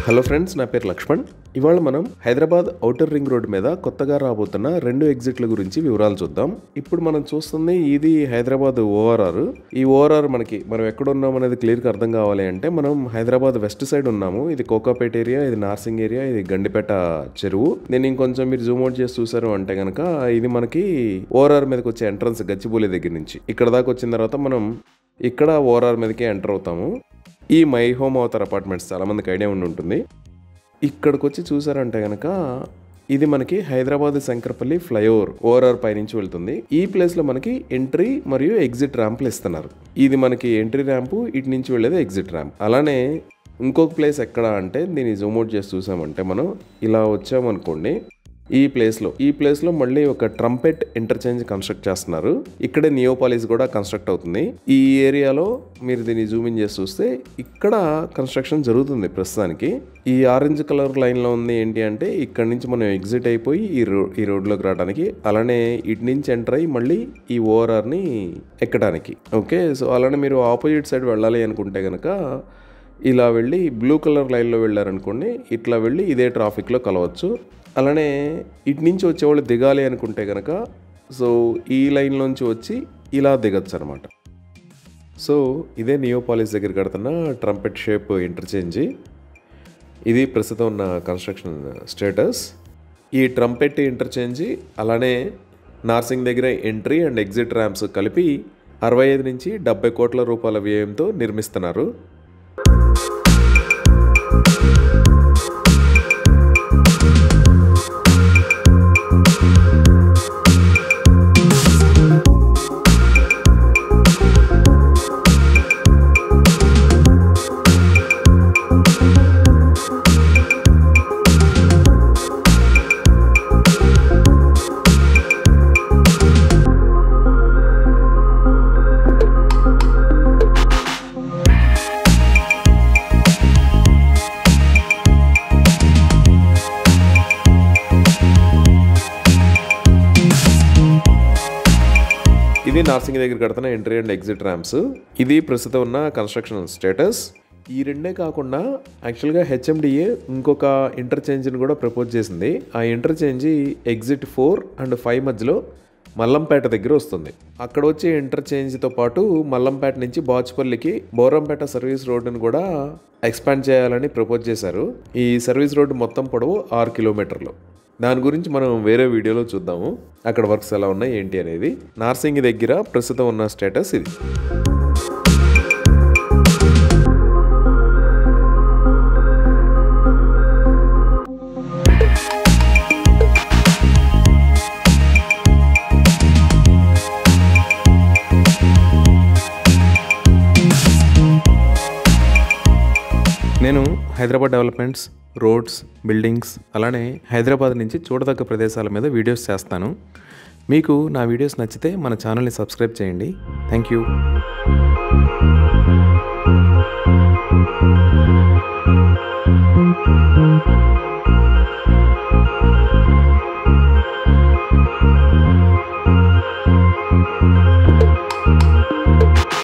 hello friends నా పేరు లక్ష్మణ్ ఇవాళ మనం హైదరాబాద్ ఔటర్ రింగ్ రోడ్ మీద కొత్తగా రాబోతున్న రెండు ఎగ్జిట్ల గురించి వివరాలు చూద్దాం ఇప్పుడు మనం చూస్తుంది ఇది హైదరాబాద్ ఓఆర్ఆర్ ఈ ఓఆర్ఆర్ మనకి మనం ఎక్కడ ఉన్నాం అనేది క్లియర్గా అర్థం కావాలి అంటే మనం హైదరాబాద్ వెస్ట్ సైడ్ ఉన్నాము ఇది కోకాపేట ఏరియా ఇది నార్సింగ్ ఏరియా ఇది గండిపేట చెరువు నేను ఇంకొంచెం మీరు జూమ్ అవుట్ చేసి చూసారు అంటే కనుక ఇది మనకి ఓఆర్ఆర్ మీదకి వచ్చే ఎంట్రన్స్ గచ్చిబౌలి దగ్గర నుంచి ఇక్కడ దాకా వచ్చిన తర్వాత మనం ఇక్కడ ఓఆర్ఆర్ మీదకి ఎంటర్ అవుతాము ఈ మై హోమ్ అవతార్ అపార్ట్మెంట్స్ చాలా మందికి ఐడియా ఉండి ఉంటుంది ఇక్కడికి వచ్చి చూసారంటే కనుక ఇది మనకి హైదరాబాద్ శంకరపల్లి ఫ్లైఓవర్ ఓఆర్ఆర్ పైనుంచి వెళ్తుంది ఈ ప్లేస్ లో మనకి ఎంట్రీ మరియు ఎగ్జిట్ ర్యాంపులు ఇస్తున్నారు ఇది మనకి ఎంట్రీ ర్యాంపు ఇటు నుంచి వెళ్ళేది ఎగ్జిట్ ర్యాంప్ అలానే ఇంకొక ప్లేస్ ఎక్కడ అంటే దీన్ని జూమ్ అవుట్ చేసి చూసామంటే మనం ఇలా వచ్చామనుకోండి ఈ ప్లేస్లో ఈ ప్లేస్లో మళ్ళీ ఒక ట్రంపెట్ ఇంటర్చేంజ్ కన్స్ట్రక్ట్ చేస్తున్నారు ఇక్కడే నియోపాలిస్ కూడా కన్స్ట్రక్ట్ అవుతుంది ఈ ఏరియాలో మీరు దీన్ని జూమ్ ఇన్ చేసి చూస్తే ఇక్కడ కన్స్ట్రక్షన్ జరుగుతుంది ప్రస్తుతానికి ఈ ఆరెంజ్ కలర్ లైన్లో ఉంది ఏంటి అంటే ఇక్కడ నుంచి మనం ఎగ్జిట్ అయిపోయి ఈ రో ఈ రోడ్లోకి రావడానికి అలానే ఇటు నుంచి ఎంటర్ అయ్యి మళ్ళీ ఈ ఓఆర్ఆర్ని ఎక్కడానికి ఓకే సో అలానే మీరు ఆపోజిట్ సైడ్ వెళ్ళాలి అనుకుంటే కనుక ఇలా వెళ్ళి బ్లూ కలర్ లైన్లో వెళ్ళారనుకోండి ఇట్లా వెళ్ళి ఇదే ట్రాఫిక్లో కలవచ్చు అలానే ఇటు నుంచి వచ్చేవాళ్ళు దిగాలి అనుకుంటే కనుక సో ఈ లైన్లోంచి వచ్చి ఇలా దిగచ్చు అనమాట సో ఇదే నియోపాలిస్ దగ్గర కడుతున్న ట్రంపెట్ షేప్ ఇంటర్చేంజ్ ఇది ప్రస్తుతం ఉన్న కన్స్ట్రక్షన్ స్టేటస్ ఈ ట్రంపెట్ ఇంటర్చేంజ్ అలానే నార్సింగ్ దగ్గర ఎంట్రీ అండ్ ఎగ్జిట్ ర్యాంప్స్ కలిపి అరవై ఐదు నుంచి డెబ్బై కోట్ల రూపాయల వ్యయంతో నిర్మిస్తున్నారు ఇది నార్సింగ్ దగ్గర కడుతున్న ఎంట్రీ అండ్ ఎగ్జిట్ ర్యాంప్స్ ఇది ప్రస్తుతం ఉన్న కన్స్ట్రక్షన్ స్టేటస్ ఈ రెండే కాకుండా యాక్చువల్గా హెచ్ఎండిఏ ఇంకొక ఇంటర్చేంజ్ని కూడా ప్రపోజ్ చేసింది ఆ interchange exit four and five మధ్యలో మల్లంపేట దగ్గర వస్తుంది అక్కడ వచ్చే ఇంటర్చేంజ్తో పాటు మల్లంపేట నుంచి బాచుపల్లికి బోరంపేట సర్వీస్ రోడ్డును కూడా ఎక్స్పాండ్ చేయాలని ప్రపోజ్ చేశారు ఈ సర్వీస్ రోడ్డు మొత్తం పొడవు ఆరు కిలోమీటర్లు దాని గురించి మనం వేరే వీడియోలో చూద్దాము అక్కడ వర్క్స్ ఎలా ఉన్నాయి ఏంటి అనేది నార్సింగ్ దగ్గర ప్రస్తుతం ఉన్న స్టేటస్ ఇది నేను హైదరాబాద్ డెవలప్మెంట్స్ రోడ్స్ బిల్డింగ్స్ అలానే హైదరాబాద్ నుంచి చూడదగ్గ ప్రదేశాల మీద వీడియోస్ చేస్తాను మీకు నా వీడియోస్ నచ్చితే మన ఛానల్ని సబ్స్క్రైబ్ చేయండి థ్యాంక్ యూ